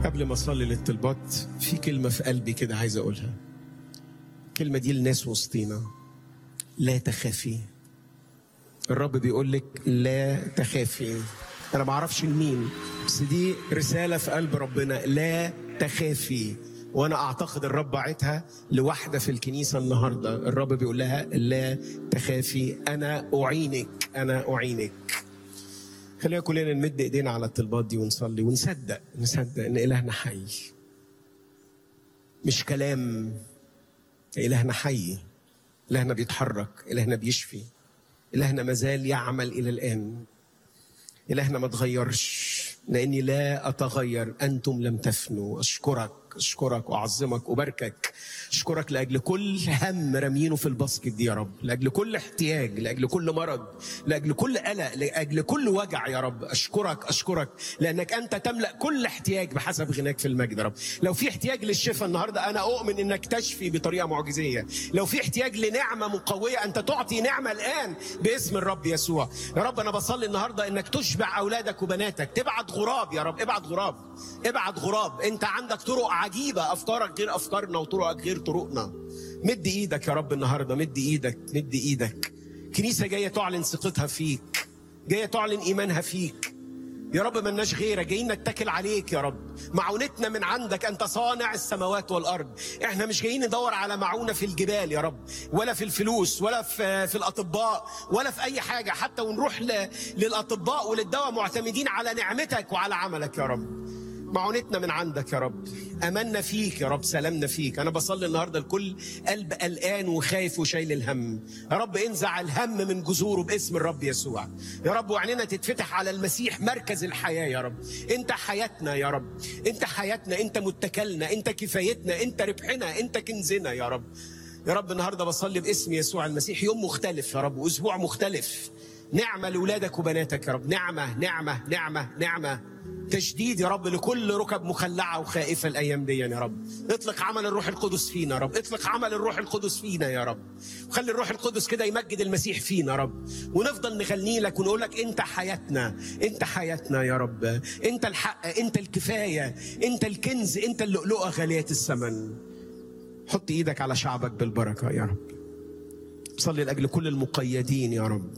قبل ما اصلي للطلبات في كلمه في قلبي كده عايز اقولها الكلمه دي للناس وسطينا لا تخافي الرب بيقول لك لا تخافي انا ما اعرفش لمين بس دي رساله في قلب ربنا لا تخافي وانا اعتقد الرب بعتها لواحده في الكنيسه النهارده الرب بيقول لها لا تخافي انا اعينك انا اعينك خلينا كلنا نمد ايدينا على الطلبات دي ونصلي ونصدق نصدق ان الهنا حي مش كلام الهنا حي الهنا بيتحرك الهنا بيشفي الهنا مازال يعمل الى الان الهنا ما تغيرش لاني لا اتغير انتم لم تفنوا اشكرك اشكرك واعظمك وباركك اشكرك لاجل كل هم رامينه في الباسكت دي يا رب لاجل كل احتياج لاجل كل مرض لاجل كل قلق لاجل كل وجع يا رب اشكرك اشكرك لانك انت تملا كل احتياج بحسب غناك في المجد يا رب لو في احتياج للشفاء النهارده انا اؤمن انك تشفي بطريقه معجزيه لو في احتياج لنعمه مقويه انت تعطي نعمه الان باسم الرب يسوع يا رب انا بصلي النهارده انك تشبع اولادك وبناتك تبعت غراب يا رب ابعت غراب ابعت غراب انت عندك طرق عجيبه افكارك غير افكارنا وطرقك غير طرقنا مد ايدك يا رب النهارده مد ايدك مد ايدك كنيسه جايه تعلن ثقتها فيك جايه تعلن ايمانها فيك يا رب ملناش غيرك جايين نتكل عليك يا رب معونتنا من عندك انت صانع السماوات والارض احنا مش جايين ندور على معونه في الجبال يا رب ولا في الفلوس ولا في في الاطباء ولا في اي حاجه حتى ونروح ل... للاطباء وللدواء معتمدين على نعمتك وعلى عملك يا رب معونتنا من عندك يا رب املنا فيك يا رب سلامنا فيك انا بصلي النهارده لكل قلب قلقان وخايف وشايل الهم يا رب انزع الهم من جذوره باسم الرب يسوع يا رب وعيننا تتفتح على المسيح مركز الحياه يا رب انت حياتنا يا رب انت حياتنا انت متكلنا انت كفايتنا انت ربحنا انت كنزنا يا رب يا رب النهارده بصلي باسم يسوع المسيح يوم مختلف يا رب واسبوع مختلف نعمه لاولادك وبناتك يا رب نعمه نعمه نعمه نعمه تشديد يا رب لكل ركب مخلعة وخائفة الأيام دي يا رب اطلق عمل الروح القدس فينا يا رب اطلق عمل الروح القدس فينا يا رب خلي الروح القدس كده يمجد المسيح فينا يا رب ونفضل نغني لك ونقول لك انت حياتنا انت حياتنا يا رب انت الحق انت الكفاية انت الكنز انت اللؤلؤة غالية الثمن حط ايدك على شعبك بالبركة يا رب صلي لأجل كل المقيدين يا رب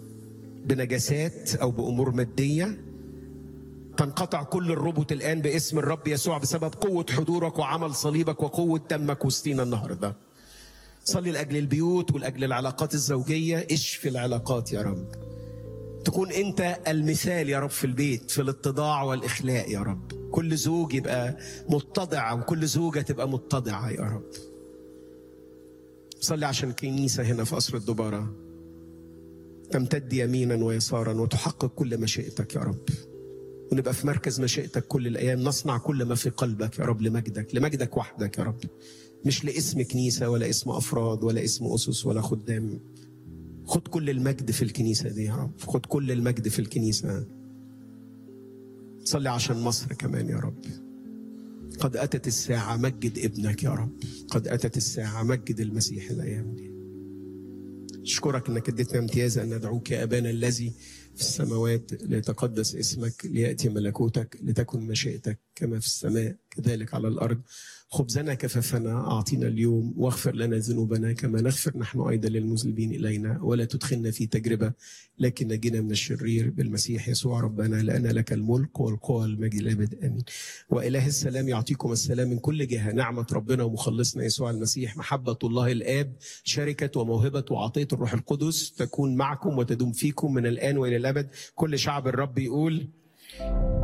بنجاسات أو بأمور مادية تنقطع كل الربط الآن باسم الرب يسوع بسبب قوة حضورك وعمل صليبك وقوة دمك وسطينا النهاردة صلي لأجل البيوت ولأجل العلاقات الزوجية اشفي العلاقات يا رب تكون أنت المثال يا رب في البيت في الاتضاع والإخلاء يا رب كل زوج يبقى متضع وكل زوجة تبقى متضعة يا رب صلي عشان كنيسة هنا في قصر الدبارة تمتد يمينا ويسارا وتحقق كل مشيئتك يا رب ونبقى في مركز مشيئتك كل الايام نصنع كل ما في قلبك يا رب لمجدك لمجدك وحدك يا رب مش لاسم كنيسه ولا اسم افراد ولا اسم اسس ولا خدام خد كل المجد في الكنيسه دي يا رب خد كل المجد في الكنيسه صلي عشان مصر كمان يا رب قد اتت الساعه مجد ابنك يا رب قد اتت الساعه مجد المسيح الايام دي اشكرك انك اديتنا امتياز ان ندعوك يا ابانا الذي في السماوات ليتقدس اسمك لياتي ملكوتك لتكن مشيئتك كما في السماء كذلك على الارض خبزنا كفافنا اعطينا اليوم واغفر لنا ذنوبنا كما نغفر نحن ايضا للمذنبين الينا ولا تدخلنا في تجربه لكن نجنا من الشرير بالمسيح يسوع ربنا لان لك الملك والقوه والمجد الابد امين واله السلام يعطيكم السلام من كل جهه نعمه ربنا ومخلصنا يسوع المسيح محبه الله الاب شركه وموهبه وعطيه الروح القدس تكون معكم وتدوم فيكم من الان والى الابد كل شعب الرب يقول